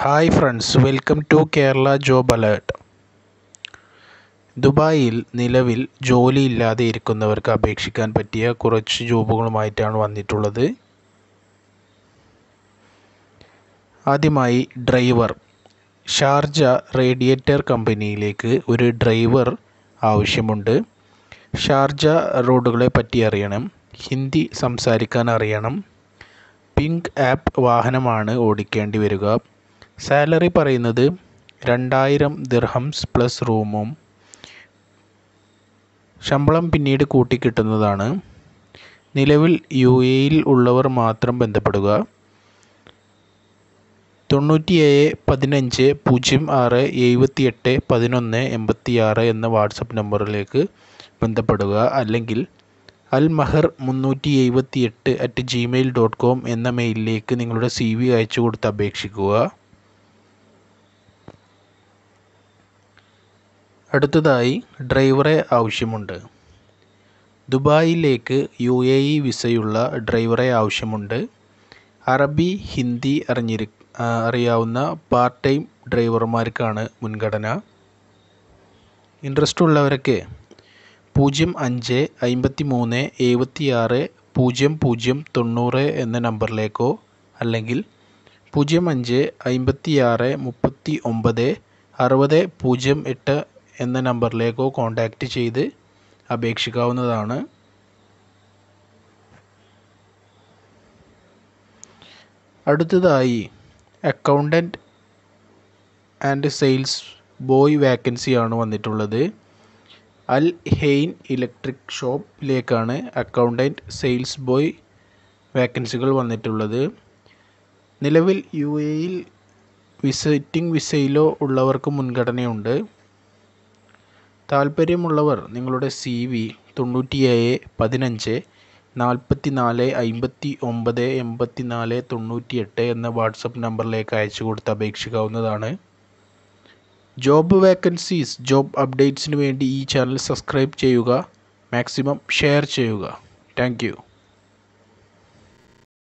hi friends welcome to Kerala job alert ദുബായിൽ നിലവിൽ ജോലിയില്ലാതെ ഇരിക്കുന്നവർക്ക് അപേക്ഷിക്കാൻ പറ്റിയ കുറച്ച് ജോബുകളുമായിട്ടാണ് വന്നിട്ടുള്ളത് ആദ്യമായി ഡ്രൈവർ ഷാർജ റേഡിയേറ്റർ കമ്പനിയിലേക്ക് ഒരു ഡ്രൈവർ ആവശ്യമുണ്ട് ഷാർജ റോഡുകളെ പറ്റി അറിയണം ഹിന്ദി സംസാരിക്കാൻ അറിയണം പിങ്ക് ആപ്പ് വാഹനമാണ് ഓടിക്കേണ്ടി വരിക സാലറി പറയുന്നത് രണ്ടായിരം ദിർഹംസ് പ്ലസ് റൂമും ശമ്പളം പിന്നീട് കൂട്ടിക്കിട്ടുന്നതാണ് നിലവിൽ യു എയിൽ ഉള്ളവർ മാത്രം ബന്ധപ്പെടുക തൊണ്ണൂറ്റിയേഴ് പതിനഞ്ച് പൂജ്യം ആറ് എഴുപത്തിയെട്ട് പതിനൊന്ന് എൺപത്തി ആറ് എന്ന വാട്സപ്പ് നമ്പറിലേക്ക് ബന്ധപ്പെടുക അല്ലെങ്കിൽ അൽ മഹർ മുന്നൂറ്റി എഴുപത്തി എട്ട് അറ്റ് ജിമെയിൽ ഡോട്ട് കോം എന്ന മെയിലിലേക്ക് നിങ്ങളുടെ സി വി അയച്ചു കൊടുത്ത് അപേക്ഷിക്കുക അടുത്തതായി ഡ്രൈവറെ ആവശ്യമുണ്ട് ദുബായിലേക്ക് യു എ ഇ വിസയുള്ള ഡ്രൈവറെ ആവശ്യമുണ്ട് അറബി ഹിന്ദി അറിഞ്ഞിരി അറിയാവുന്ന പാർട്ട് ടൈം ഡ്രൈവർമാർക്കാണ് മുൻഗണന ഇൻട്രസ്റ്റ് ഉള്ളവരൊക്കെ പൂജ്യം അഞ്ച് അമ്പത്തി മൂന്ന് എഴുപത്തി ആറ് പൂജ്യം പൂജ്യം തൊണ്ണൂറ് എന്ന നമ്പറിലേക്കോ അല്ലെങ്കിൽ പൂജ്യം അഞ്ച് അമ്പത്തി ആറ് മുപ്പത്തി ഒമ്പത് അറുപത് പൂജ്യം എട്ട് എന്ന നമ്പറിലേക്കോ കോൺടാക്റ്റ് ചെയ്ത് അപേക്ഷിക്കാവുന്നതാണ് അടുത്തതായി അക്കൗണ്ടൻറ്റ് ആൻഡ് സെയിൽസ് ബോയ് വാക്കൻസിയാണ് വന്നിട്ടുള്ളത് അൽ ഹെയ്ൻ ഇലക്ട്രിക് ഷോപ്പിലേക്കാണ് അക്കൗണ്ടൻറ്റ് സെയിൽസ് ബോയ് വാക്കൻസികൾ വന്നിട്ടുള്ളത് നിലവിൽ യു എയിൽ വിസിറ്റിംഗ് വിസയിലോ ഉള്ളവർക്ക് മുൻഗണനയുണ്ട് താല്പര്യമുള്ളവർ നിങ്ങളുടെ സി വി തൊണ്ണൂറ്റിയേഴ് പതിനഞ്ച് നാൽപ്പത്തി നാല് അമ്പത്തി ഒമ്പത് എൺപത്തി നാല് തൊണ്ണൂറ്റി എട്ട് എന്ന വാട്സപ്പ് നമ്പറിലേക്ക് അയച്ചു കൊടുത്ത് അപേക്ഷിക്കാവുന്നതാണ് ജോബ് വേക്കൻസീസ് ജോബ് അപ്ഡേറ്റ്സിന് വേണ്ടി ഈ ചാനൽ സബ്സ്ക്രൈബ് ചെയ്യുക മാക്സിമം ഷെയർ ചെയ്യുക താങ്ക്